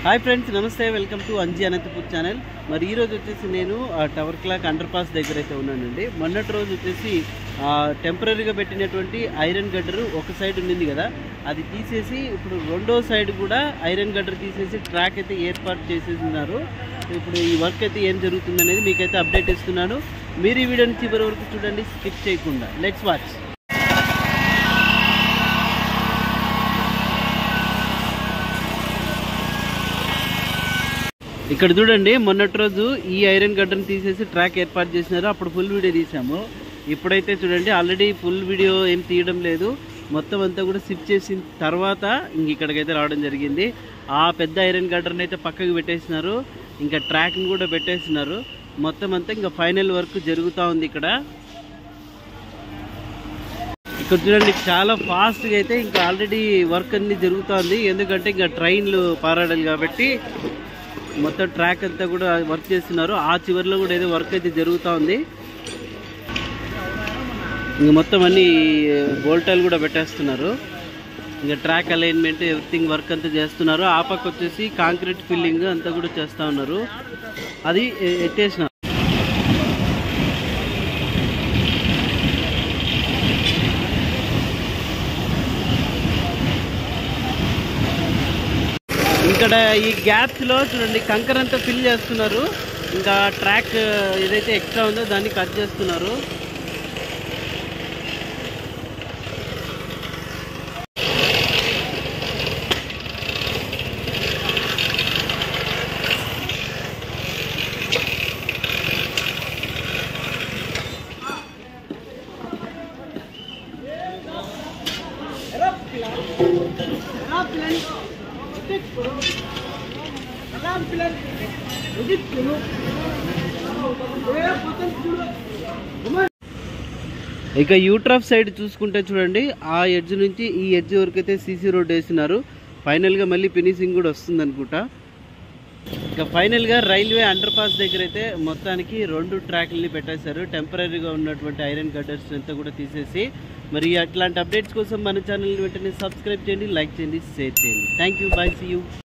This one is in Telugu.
హాయ్ ఫ్రెండ్స్ నమస్తే welcome to Anji Anantapur channel మరి ఈ రోజు వచ్చేసి నేను ఆ టవర్ క్లాక్ అండర్ పాస్ దగ్గర అయితే ఉన్నానండి మొన్నటి రోజు వచ్చేసి టెంపరీగా పెట్టినటువంటి ఐరన్ గడ్డరు ఒక సైడ్ ఉండింది కదా అది తీసేసి ఇప్పుడు రెండో సైడ్ కూడా ఐరన్ గడ్డర్ తీసేసి ట్రాక్ అయితే ఏర్పాటు చేసేస్తున్నారు ఇప్పుడు ఈ వర్క్ అయితే ఏం జరుగుతుంది అనేది మీకైతే అప్డేట్ ఇస్తున్నాను మీరు ఈ వీడియోని చివరి వరకు చూడండి స్కిప్ చేయకుండా లెట్స్ వాచ్ ఇక్కడ చూడండి మొన్నటి రోజు ఈ ఐరన్ గడ్డను తీసేసి ట్రాక్ ఏర్పాటు చేసినారు అప్పుడు ఫుల్ వీడియో తీసాము ఇప్పుడైతే చూడండి ఆల్రెడీ ఫుల్ వీడియో ఏం తీయడం లేదు మొత్తం అంతా కూడా సిప్ చేసిన తర్వాత ఇంక ఇక్కడికైతే రావడం జరిగింది ఆ పెద్ద ఐరన్ గడ్డర్ని అయితే పక్కకు పెట్టేసినారు ఇంకా ట్రాక్ని కూడా పెట్టేసినారు మొత్తం అంతా ఇంకా ఫైనల్ వర్క్ జరుగుతూ ఉంది ఇక్కడ ఇక్కడ చూడండి చాలా ఫాస్ట్గా అయితే ఇంకా ఆల్రెడీ వర్క్ అన్ని జరుగుతోంది ఎందుకంటే ఇంకా ట్రైన్లు పారాడాలి కాబట్టి మొత్తం ట్రాక్ అంతా కూడా వర్క్ చేస్తున్నారు ఆ చివరిలో కూడా ఏదో వర్క్ అయితే జరుగుతూ ఉంది ఇంక మొత్తం అన్ని బోల్టాలు కూడా పెట్టేస్తున్నారు ఇంకా ట్రాక్ అలైన్మెంట్ ఎవ్రీథింగ్ వర్క్ అంతా చేస్తున్నారు ఆ పక్క వచ్చేసి కాంక్రీట్ ఫిల్లింగ్ అంతా కూడా చేస్తూ ఉన్నారు అది ఎ- ఎత్తేసిన ఇక్కడ ఈ గ్యాప్స్ లో చూడండి కంకర అంతా ఫిల్ చేస్తున్నారు ఇంకా ట్రాక్ ఏదైతే ఎక్స్ట్రా ఉందో దాన్ని కట్ చేస్తున్నారు ఇక యూట్రఫ్ సైడ్ చూసుకుంటే చూడండి ఆ ఎడ్జ్ నుంచి ఈ ఎడ్జ్ వరకు అయితే సీసీ రోడ్ వేసినారు ఫైనల్గా మళ్ళీ ఫినిషింగ్ కూడా వస్తుంది అనుకుంటా ఇక ఫైనల్గా రైల్వే అండర్ పాస్ దగ్గర అయితే మొత్తానికి రెండు ట్రాక్లని పెట్టేశారు టెంపరీగా ఉన్నటువంటి ఐరన్ గడ్డర్స్ అంతా కూడా తీసేసి మరి అట్లాంటి అప్డేట్స్ కోసం మన ఛానల్ వెంటనే సబ్స్క్రైబ్ చేయండి లైక్ చేయండి షేర్ చేయండి thank you bye see you